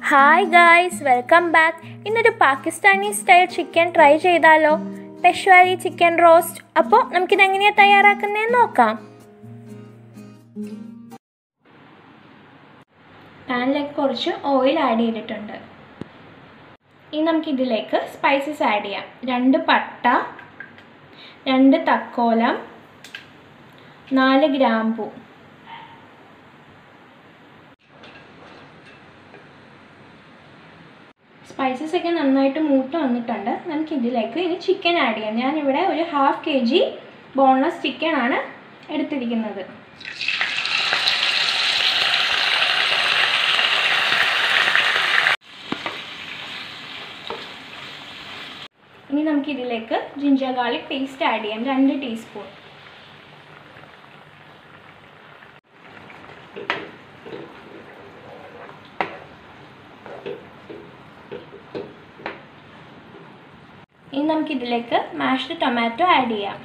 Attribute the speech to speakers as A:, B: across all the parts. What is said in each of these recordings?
A: hi guys welcome back ഇന്നൊരു Pakistani style chicken try ചെയ്താലോ പെഷ്വാരി chicken roast അപ്പോൾ നമുക്കിത് എങ്ങനെയാണ് തയ്യാറാക്കുന്നതെന്ന് നോക്കാം പാനിലേക്ക് കുറച്ച് ഓയിൽ ആഡ് ചെയ്തിട്ടുണ്ട് ഇനി നമുക്കിതിലേക്ക് സ്പൈസസ് ആഡ് ചെയ്യാം രണ്ട് പട്ട രണ്ട് തക്കോലം നാല് ഗ്രാമ്പൂ സ്പൈസസ് ഒക്കെ നന്നായിട്ട് മൂട്ട് വന്നിട്ടുണ്ട് നമുക്ക് ഇതിലേക്ക് ഇനി ചിക്കൻ ആഡ് ചെയ്യാം ഞാനിവിടെ ഒരു half K G boneless chicken ആണ് എടുത്തിരിക്കുന്നത് ഇനി നമുക്ക് ഇതിലേക്ക് ജിഞ്ചർ ഗാർലിക് പേസ്റ്റ് ആഡ് ചെയ്യാം രണ്ട് ടീസ്പൂൺ ഇനി നമുക്കിതിലേക്ക് മാഷ്ഡ് ടൊമാറ്റോ ആഡ് ചെയ്യാം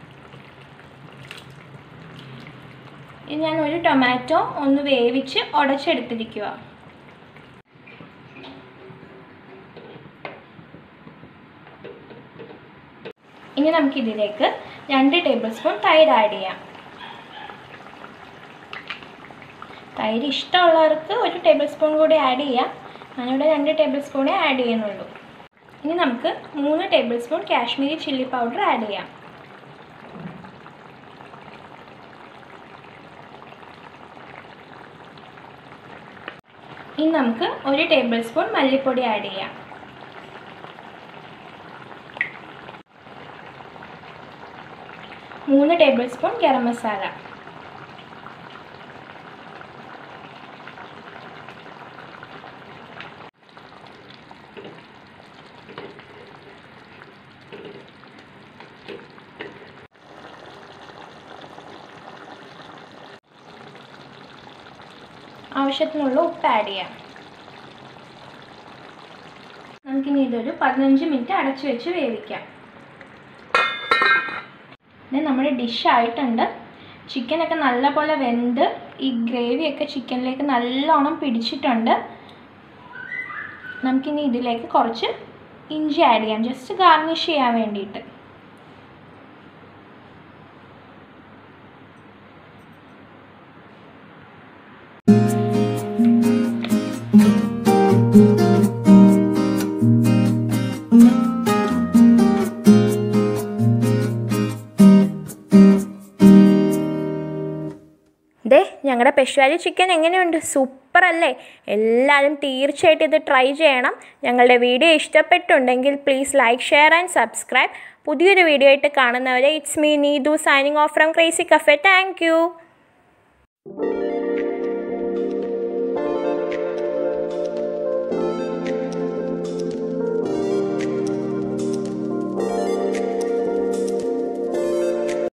A: ഇനി ഞാൻ ഒരു ടൊമാറ്റോ ഒന്ന് വേവിച്ച് ഉടച്ചെടുത്തിരിക്കുക ഇനി നമുക്കിതിലേക്ക് രണ്ട് ടേബിൾ സ്പൂൺ തൈര് ആഡ് ചെയ്യാം തൈര് ഇഷ്ടമുള്ളവർക്ക് ഒരു ടേബിൾ സ്പൂൺ കൂടി ആഡ് ചെയ്യാം ഞാനിവിടെ രണ്ട് ടേബിൾ സ്പൂണേ ആഡ് ചെയ്യുന്നുള്ളൂ ഇനി നമുക്ക് മൂന്ന് tablespoon Kashmiri chilli powder add ചെയ്യാം ഇനി നമുക്ക് ഒരു ടേബിൾ സ്പൂൺ മല്ലിപ്പൊടി ആഡ് ചെയ്യാം മൂന്ന് ടേബിൾ സ്പൂൺ ഗരം മസാല ആവശ്യത്തിനുള്ള ഉപ്പ് ആഡ് ചെയ്യാം നമുക്കിനി ഇതൊരു പതിനഞ്ച് മിനിറ്റ് അടച്ചു വെച്ച് വേവിക്കാം ഇത് നമ്മുടെ ഡിഷ് ആയിട്ടുണ്ട് ചിക്കനൊക്കെ നല്ലപോലെ വെന്ത് ഈ ഗ്രേവിയൊക്കെ ചിക്കനിലേക്ക് നല്ലോണം പിടിച്ചിട്ടുണ്ട് നമുക്കിനി ഇതിലേക്ക് കുറച്ച് ഇഞ്ചി ആഡ് ചെയ്യാം ജസ്റ്റ് ഗാർണിഷ് ചെയ്യാൻ വേണ്ടിയിട്ട് ദേ ഞങ്ങളുടെ പെഷ്വാലി ചിക്കൻ എങ്ങനെയുണ്ട് സൂപ്പർ അല്ലേ എല്ലാവരും തീർച്ചയായിട്ടും ഇത് ട്രൈ ചെയ്യണം ഞങ്ങളുടെ വീഡിയോ ഇഷ്ടപ്പെട്ടുണ്ടെങ്കിൽ please like share and subscribe പുതിയൊരു വീഡിയോ ആയിട്ട് കാണുന്നവരെ it's me Neethu signing off from crazy cafe thank